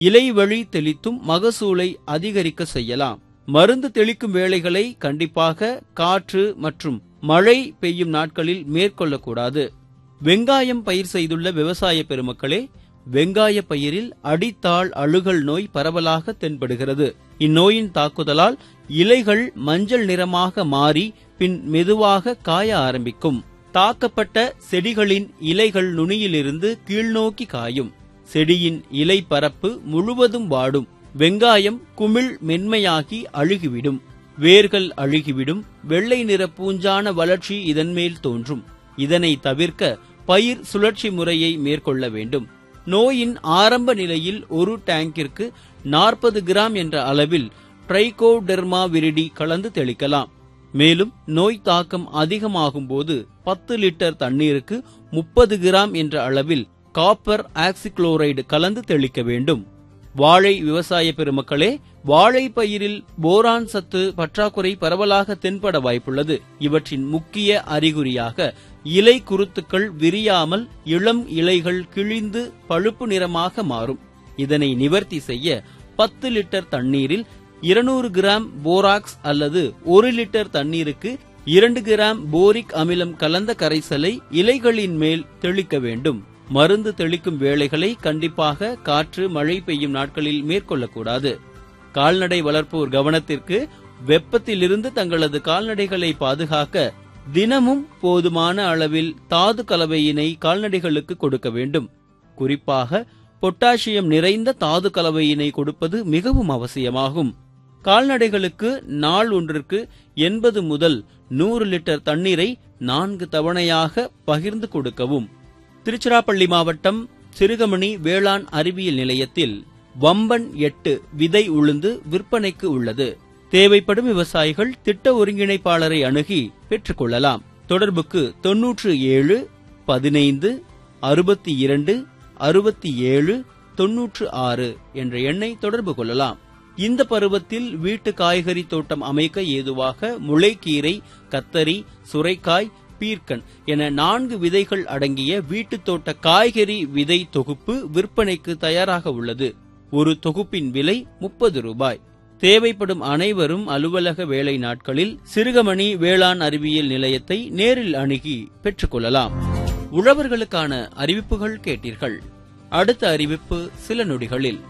இலைவழி தெளித்தும் மகசூலை அதிகரிக்க செய்யலாம் மருந்து தெளிக்கும் வேலைகளை கண்டிப்பாக காற்று மற்றும் மழை பெய்யும் நாட்களில் மேற்கொள்ளக்கூடாது வெங்காயம் பயிர் செய்துள்ள விவசாய பெருமக்களே வெங்காய பயிரில் அடித்தாள் அழுகல் நோய் பரவலாக தென்படுகிறது இந்நோயின் தாக்குதலால் இலைகள் மஞ்சள் நிறமாக மாறி பின் மெதுவாக காய ஆரம்பிக்கும் தாக்கப்பட்ட செடிகளின் இலைகள் நுனியிலிருந்து கீழ்நோக்கி காயும் செடியின் இலை பரப்பு முழுவதும் வாடும் வெங்காயம் குமிழ் மென்மையாகி அழுகிவிடும் வேர்கள் அழுகிவிடும் வெள்ளை நிற பூஞ்சான வளர்ச்சி இதன் மேல் தோன்றும் இதனை தவிர்க்க பயிர் சுழற்சி முறையை மேற்கொள்ள வேண்டும் நோயின் ஆரம்ப நிலையில் ஒரு டேங்கிற்கு நாற்பது கிராம் என்ற அளவில் ட்ரைகோடெர்மா விரிடி கலந்து தெளிக்கலாம் மேலும் நோய் தாக்கம் அதிகமாகும் போது பத்து லிட்டர் தண்ணீருக்கு முப்பது கிராம் என்ற அளவில் காப்பர் ஆக்சிக்ளோரைடு கலந்து தெளிக்க வேண்டும் வாழை விவசாய பெருமக்களே வாழை பயிரில் போரான் சத்து பற்றாக்குறை பரவலாக தென்பட வாய்ப்புள்ளது இவற்றின் முக்கிய அறிகுறியாக இலை குருத்துக்கள் விரியாமல் இளம் இலைகள் கிழிந்து பழுப்பு நிறமாக மாறும் இதனை நிவர்த்தி செய்ய பத்து லிட்டர் தண்ணீரில் இருநூறு கிராம் போராக்ஸ் அல்லது ஒரு லிட்டர் தண்ணீருக்கு இரண்டு கிராம் போரிக் அமிலம் கலந்த கரைசலை இலைகளின் மேல் தெளிக்க வேண்டும் மருந்து தெளிக்கும் வேளைகளை கண்டிப்பாக காற்று மழை பெய்யும் நாட்களில் மேற்கொள்ளக்கூடாது கால்நடை வளர்ப்போர் கவனத்திற்கு வெப்பத்திலிருந்து தங்களது கால்நடைகளை பாதுகாக்க தினமும் போதுமான அளவில் தாது கலவையினை கால்நடைகளுக்கு கொடுக்க வேண்டும் குறிப்பாக பொட்டாசியம் நிறைந்த தாது கலவையினை கொடுப்பது மிகவும் அவசியமாகும் கால்நடைகளுக்கு நாள் ஒன்றிற்கு எண்பது முதல் நூறு லிட்டர் தண்ணீரை நான்கு தவணையாக பகிர்ந்து கொடுக்கவும் திருச்சிராப்பள்ளி மாவட்டம் சிறுகமணி வேளாண் அறிவியல் நிலையத்தில் வம்பன் எட்டு விதை உளுந்து விற்பனைக்கு உள்ளது தேவைப்படும் விவசாயிகள் திட்ட ஒருங்கிணைப்பாளரை அணுகி பெற்றுக்கொள்ளலாம் தொடர்புக்கு தொன்னூற்று ஏழு பதினைந்து அறுபத்தி இரண்டு அறுபத்தி ஏழு தொன்னூற்று ஆறு என்ற எண்ணை தொடர்பு கொள்ளலாம் இந்த பருவத்தில் வீட்டு காய்கறி தோட்டம் அமைக்க ஏதுவாக முளைக்கீரை கத்தரி சுரைக்காய் பீர்க்கன் என நான்கு விதைகள் அடங்கிய வீட்டுத் தோட்ட காய்கறி விதை தொகுப்பு விற்பனைக்கு தயாராக உள்ளது ஒரு தொகுப்பின் விலை முப்பது ரூபாய் தேவைப்படும் அனைவரும் அலுவலக வேலை நாட்களில் சிறுகமணி வேளாண் அறிவியல் நிலையத்தை நேரில் அணுகி பெற்றுக்கொள்ளலாம் உழவர்களுக்கான அறிவிப்புகள் கேட்டீர்கள் அடுத்த அறிவிப்பு சில நொடிகளில்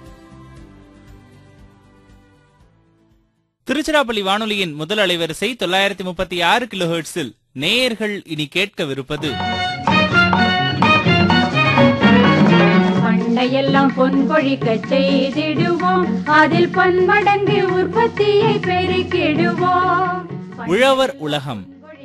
திருச்சிராப்பள்ளி வானொலியின் முதல் அலைவரிசை தொள்ளாயிரத்தி முப்பத்தி ஆறு கிலோஹெர்ட்ஸில் நேயர்கள் இனி கேட்கவிருப்பது பண்டையெல்லாம் பொன் கொழிக்க செய்திடுவோம் அதில் பன்மடங்கு உற்பத்தியை பெருக்கிடுவோம் உழவர் உலகம்